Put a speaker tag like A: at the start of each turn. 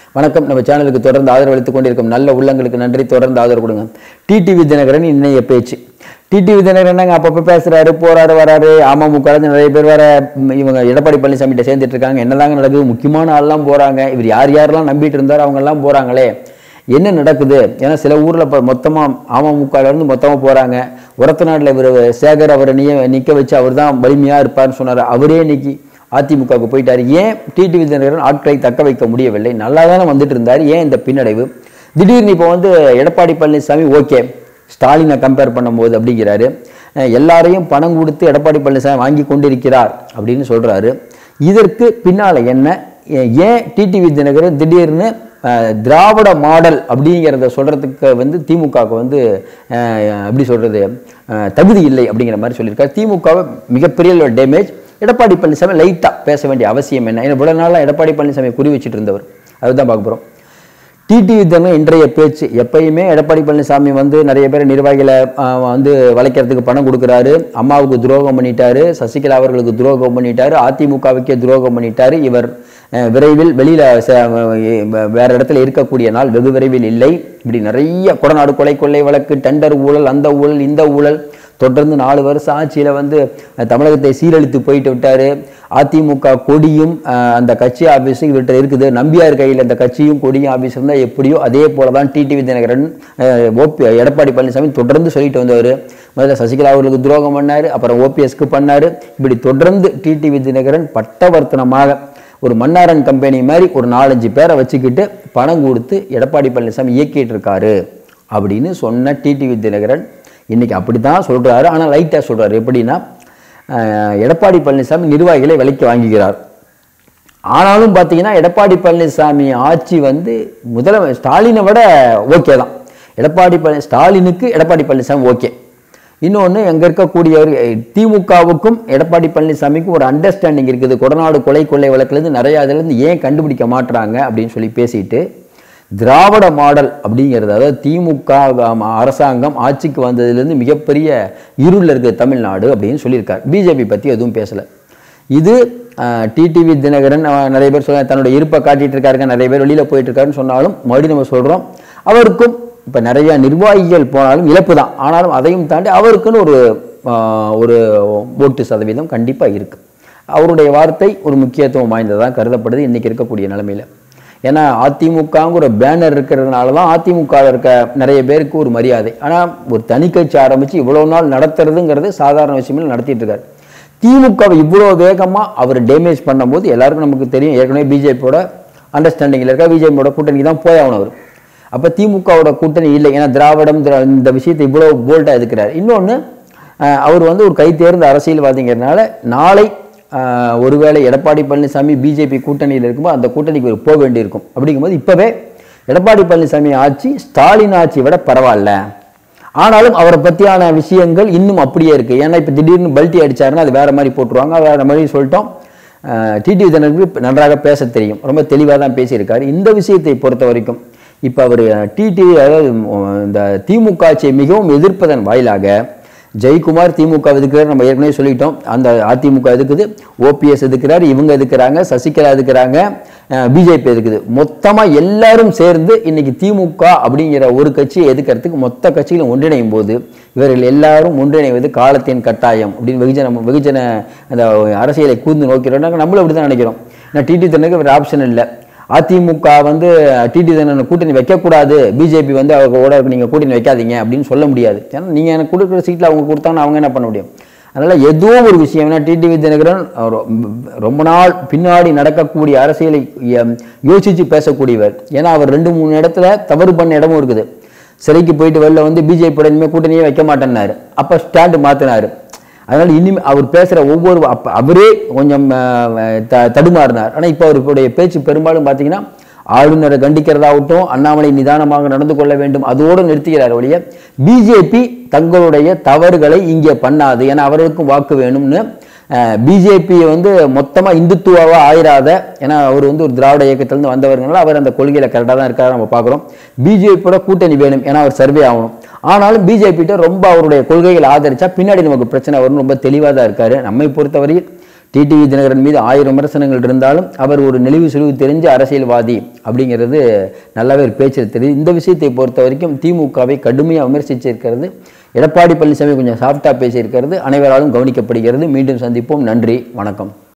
A: வணக்கம் நம்ம சேனலுக்கு தொடர்ந்து ஆதரவு அளித்துக் கொண்டிருக்கும் நல்ல உள்ளங்களுக்கு நன்றி தொடர்ந்து ஆதரவு கொடுங்க டிடிவி தினகரன் இன்னைய பேச்சு டிடிவி தினகரன் என்னங்க அப்பப்போ பேசுறாரு போறாரு வராரு அமமுக ல இருந்து நிறைய பேர் வர ம், இவங்க எடப்பாடி பழனிசாமிகிட்ட சேர்ந்துட்டு இருக்காங்க என்னதாங்க நடக்குது முக்கியமான ஆள்லாம் போறாங்க இவர் யார் யாரெல்லாம் நம்பிட்டு இருந்தாரோ அவங்க எல்லாம் போறாங்களே என்ன நடக்குது ஏன்னா சில ஊர்ல இப்போ மொத்தமாக அமமுக ல இருந்து மொத்தமாக போறாங்க உரத்த நாட்டில் இவர் சேகர் அவரை நிய நிற்க வச்சு அவர் தான் வலிமையாக இருப்பார்னு சொன்னார் அவரே இன்னைக்கு அதிமுகவுக்கு போயிட்டார் ஏன் டிடிவி தினகரன் ஆட்களை தக்க வைக்க முடியவில்லை நல்லா தானே வந்துட்டு இருந்தார் ஏன் இந்த பின்னடைவு திடீர்னு இப்போ வந்து எடப்பாடி பழனிசாமி ஓகே ஸ்டாலினை கம்பேர் பண்ணும்போது அப்படிங்கிறாரு அஹ் எல்லாரையும் பணம் கொடுத்து எடப்பாடி பழனிசாமி வாங்கி கொண்டிருக்கிறார் அப்படின்னு சொல்றாரு இதற்கு பின்னால என்ன ஏ- ஏன் டிடிவி தினகரன் திடீர்னு அஹ், திராவிட மாடல் அப்படிங்கிறத சொல்றதுக்கு வந்து திமுகவுக்கு வந்து அஹ், எப்படி சொல்றது அஹ், தகுதி இல்லை அப்படிங்கிற மாதிரி சொல்லியிருக்காரு திமுகவை மிகப்பெரிய டேமேஜ் எடப்பாடி பழனிசாமி லைட்டா பேச வேண்டிய அவசியம் என்ன ஏன்னா இவ்வளவு நாளா எடப்பாடி பழனிசாமி குறி வச்சுட்டு இருந்தவர் அதுதான் பார்க்க போறோம் டிடிவி தினம் இன்றைய பேச்சு எப்பயுமே எடப்பாடி பழனிசாமி வந்து நிறைய பேர் நிர்வாகிகளை ஆஹ், வந்து வளைக்கிறதுக்கு பணம் கொடுக்குறாரு அம்மாவுக்கு துரோகம் பண்ணிட்டாரு சசிகலா அவர்களுக்கு துரோகம் பண்ணிட்டாரு அதிமுகவுக்கே துரோகம் பண்ணிட்டாரு இவர் அஹ், விரைவில் வெளியில ச- அஹ், வேற இடத்துல இருக்கக்கூடிய நாள் வெகு விரைவில் இல்லை இப்படி நிறைய கொடநாடு கொலை கொள்ளை வழக்கு டெண்டர் ஊழல் அந்த ஊழல் இந்த ஊழல் தொடர்ந்து நாலு வருஷம் ஆட்சியில் வந்து அஹ், தமிழகத்தை சீரழித்து போயிட்டு விட்டாரு அதிமுக கொடியும் அஹ், அந்த கட்சி ஆஃபீஸு இவர்கிட்ட இருக்குது நம்பியார் கையில் அந்த கட்சியும் கொடியும் ஆஃபீஸ் இருந்தால் எப்படியோ அதே போல தான் டிடிவி தினகரன் அஹ், ஓபி எடப்பாடி பழனிசாமி தொடர்ந்து சொல்லிட்டு வந்தவர் முதல்ல சசிகலா அவர்களுக்கு துரோகம் பண்ணார் அப்புறம் ஓபிஎஸ்க்கு பண்ணார் இப்படி தொடர்ந்து டிடிவி தினகரன் பட்டவர்த்தனமாக ஒரு மன்னாரன் கம்பெனி மாதிரி ஒரு நாலஞ்சு பேரை வச்சுக்கிட்டு பணம் கொடுத்து எடப்பாடி பழனிசாமி இயக்கிட்டு இருக்காரு அப்படின்னு சொன்ன டிடிவி தினகரன் இன்னைக்கு அப்படி தான் சொல்கிறாரு ஆனால் லைட்டாக சொல்றாரு எப்படின்னா அஹ், எடப்பாடி பழனிசாமி நிர்வாகிகளை விலைக்கு வாங்குகிறார் ஆனாலும் பார்த்தீங்கன்னா எடப்பாடி பழனிசாமி ஆட்சி வந்து முதல ஸ்டாலினை விட ஓகே தான் எடப்பாடி பழனி ஸ்டாலினுக்கு எடப்பாடி பழனிசாமி ஓகே இன்னொன்று அங்கே இருக்கக்கூடியவர் அஹ், திமுகவுக்கும் எடப்பாடி பழனிசாமிக்கும் ஒரு அண்டர்ஸ்டாண்டிங் இருக்குது கொடநாடு கொலை கொள்ளை வழக்குலேருந்து நிறைய அதுலேருந்து ஏன் கண்டுபிடிக்க மாட்றாங்க அப்படின்னு சொல்லி பேசிட்டு திராவிட மாடல் அப்படிங்கிறது அதாவது திமுக ஆம், அரசாங்கம் ஆட்சிக்கு வந்ததுலேருந்து மிகப்பெரிய இருளில் இருக்குது தமிழ்நாடு அப்படின்னு சொல்லியிருக்கார் பிஜேபி பற்றி எதுவும் பேசலை இது டிடிவி தினகரன் அஹ், நிறைய பேர் சொல்ல தன்னோட இருப்பை காட்டிட்டு இருக்காருங்க நிறைய பேர் வெளியில் போயிட்டு இருக்காருன்னு சொன்னாலும் மறுபடியும் நம்ம சொல்கிறோம் அவருக்கும் இப்போ நிறைய நிர்வாகிகள் போனாலும் இழப்பு தான் ஆனாலும் அதையும் தாண்டி அவருக்குன்னு ஒரு அஹ், ஒரு ஓட்டு சதவீதம் கண்டிப்பாக இருக்குது அவருடைய வார்த்தை ஒரு முக்கியத்துவம் வாய்ந்ததாக கருதப்படுது இன்னைக்கு இருக்கக்கூடிய நிலைமையில ஏன்னா அதிமுகங்கிற பேனர் இருக்கிறதுனால தான் அதிமுக இருக்க நிறைய பேருக்கு ஒரு மரியாதை ஆனால் ஒரு தனி கட்சி ஆரம்பித்து இவ்வளோ நாள் நடத்துறதுங்கிறது சாதாரண விஷயமில்ல நடத்திட்டு இருக்காரு திமுகவை இவ்வளோ வேகமாக அவர் டேமேஜ் பண்ணும்போது எல்லாருக்கும் நமக்கு தெரியும் ஏற்கனவே பிஜேபியோட அண்டர்ஸ்டாண்டிங்கில் இருக்க பிஜேபியோட கூட்டணிக்கு தான் போய் ஆகணும் அவர் அப்போ திமுகவோட கூட்டணி இல்லை ஏன்னா திராவிடம் திரா- இந்த விஷயத்தை இவ்வளோ போல்டாக எதுக்கிறார் இன்னொன்று அவர் வந்து ஒரு கை தேர்ந்த அரசியல்வாதிங்கிறதுனால நாளை ஆஹ், ஒருவேளை எடப்பாடி பழனிசாமி பிஜேபி கூட்டணியில் இருக்கும்போது அந்த கூட்டணிக்கு இவர் போக வேண்டியிருக்கும் அப்படிங்கும்போது இப்போவே எடப்பாடி பழனிசாமி ஆட்சி ஸ்டாலின் ஆட்சியை விட பரவாயில்ல ஆனாலும் அவரை பற்றியான விஷயங்கள் இன்னும் அப்படியே இருக்கு ஏன்னா இப்போ திடீர்னு பல்ட்டி அடிச்சாருன்னா அது வேற மாதிரி போட்டுருவாங்க வேற மாதிரி சொல்லிட்டோம் டிடிவி தினகருக்கு நன்றாக பேச தெரியும் ரொம்ப தெளிவாக தான் பேசியிருக்காரு இந்த விஷயத்தை பொறுத்த வரைக்கும் இப்போ அவர் டிடிவி அதாவது உம், இந்த திமுக ஆட்சியை மிகவும் எதிர்ப்பதன் வாயிலாக ஜெயக்குமார் திமுக எதுக்குறாரு நம்ம ஏற்கனவே சொல்லிட்டோம் அந்த அதிமுக எதுக்குது ஓபிஎஸ் எதுக்குறாரு இவங்க எதுக்குறாங்க சசிகலா எதுக்குறாங்க பிஜேபி எதுக்குது மொத்தமாக எல்லாரும் சேர்ந்து இன்னைக்கு திமுக அப்படிங்கிற ஒரு கட்சியை எதுக்கிறதுக்கு மொத்த கட்சிகளும் ஒன்றிணையும் போது இவர்கள் எல்லாரும் ஒன்றிணைவது காலத்தின் கட்டாயம் அப்படின்னு வெகுஜன வெகுஜன அந்த அரசியலை கூர்ந்து நோக்கிறோம் நம்மளும் அப்படி தான் நினைக்கிறோம் நான் டிடி தனக்கு ஒரு ஆப்ஷன் இல்லை அதிமுக வந்து டிடி தனன் கூட்டணி வைக்கக்கூடாது பிஜேபி வந்து அவங்களோட நீங்கள் கூட்டணி வைக்காதீங்க அப்படின்னு சொல்ல முடியாது ஏன்னா நீங்கள் எனக்கு கொடுக்குற சீட்டில் அவங்க கொடுத்தாங்கன்னா அவங்க என்ன பண்ண முடியும் அதனால் ஏதோ ஒரு விஷயம் ஏன்னா டிடிவி தினகரன் ரொ- ரொம்ப நாள் பின்னாடி நடக்கக்கூடிய அரசியலை எம், யோசிச்சு பேசக்கூடியவர் ஏன்னா அவர் ரெண்டு மூணு இடத்துல தவறு பண்ண இடமும் இருக்குது சிறைக்கு போயிட்டு வெளில வந்து பிஜேபியோட இனிமேல் கூட்டணியே வைக்க மாட்டேன்னாரு அப்போ ஸ்டாண்டு மாற்றினாரு அதனால் இனிமே அவர் பேசுகிற ஒவ்வொரு அப்ப அவரே கொஞ்சம் அஹ், த தடுமாறினார் ஆனால் இப்போ அவருடைய பேச்சு பெரும்பாலும் பார்த்தீங்கன்னா ஆளுநரை கண்டிக்கிறதாகட்டும் அண்ணாமலை நிதானமாக நடந்து கொள்ள வேண்டும் அதோடு நிறுத்துகிறார் ஒழிய பிஜேபி தங்களுடைய தவறுகளை இங்கே பண்ணாது ஏன்னா அவர்களுக்கும் வாக்கு வேணும்னு பிஜேபி வந்து மொத்தமாக இந்துத்துவாவாக ஆயிராத ஏன்னா அவர் வந்து ஒரு திராவிட இயக்கத்திலிருந்து வந்தவர்களால் அவர் அந்த கொள்கையில் கரெக்டாக தான் இருக்காரு நம்ம பார்க்குறோம் பிஜேபியோட கூட்டணி வேணும் ஏன்னா அவர் சர்வே ஆகணும் ஆனாலும் பிஜேபிகிட்ட ரொம்ப அவருடைய கொள்கைகளை ஆதரிச்சா பின்னாடி நமக்கு பிரச்சனை வரும்னு ரொம்ப தெளிவாக தான் இருக்காரு நம்மை பொறுத்தவரையில் டிடிவி தினகரன் மீது ஆயிரம் விமர்சனங்கள் இருந்தாலும் அவர் ஒரு நெளிவு சுழிவு தெரிஞ்ச அரசியல்வாதி அப்படிங்கிறது நல்லாவே ஒரு பேச்சில் தெரியுது இந்த விஷயத்தை பொறுத்த வரைக்கும் திமுகவை கடுமையாக விமர்சிச்சிருக்கிறது எடப்பாடி பழனிசாமி கொஞ்சம் சாஃப்டாக பேசியிருக்கிறது அனைவராலும் கவனிக்கப்படுகிறது மீண்டும் சந்திப்போம் நன்றி வணக்கம்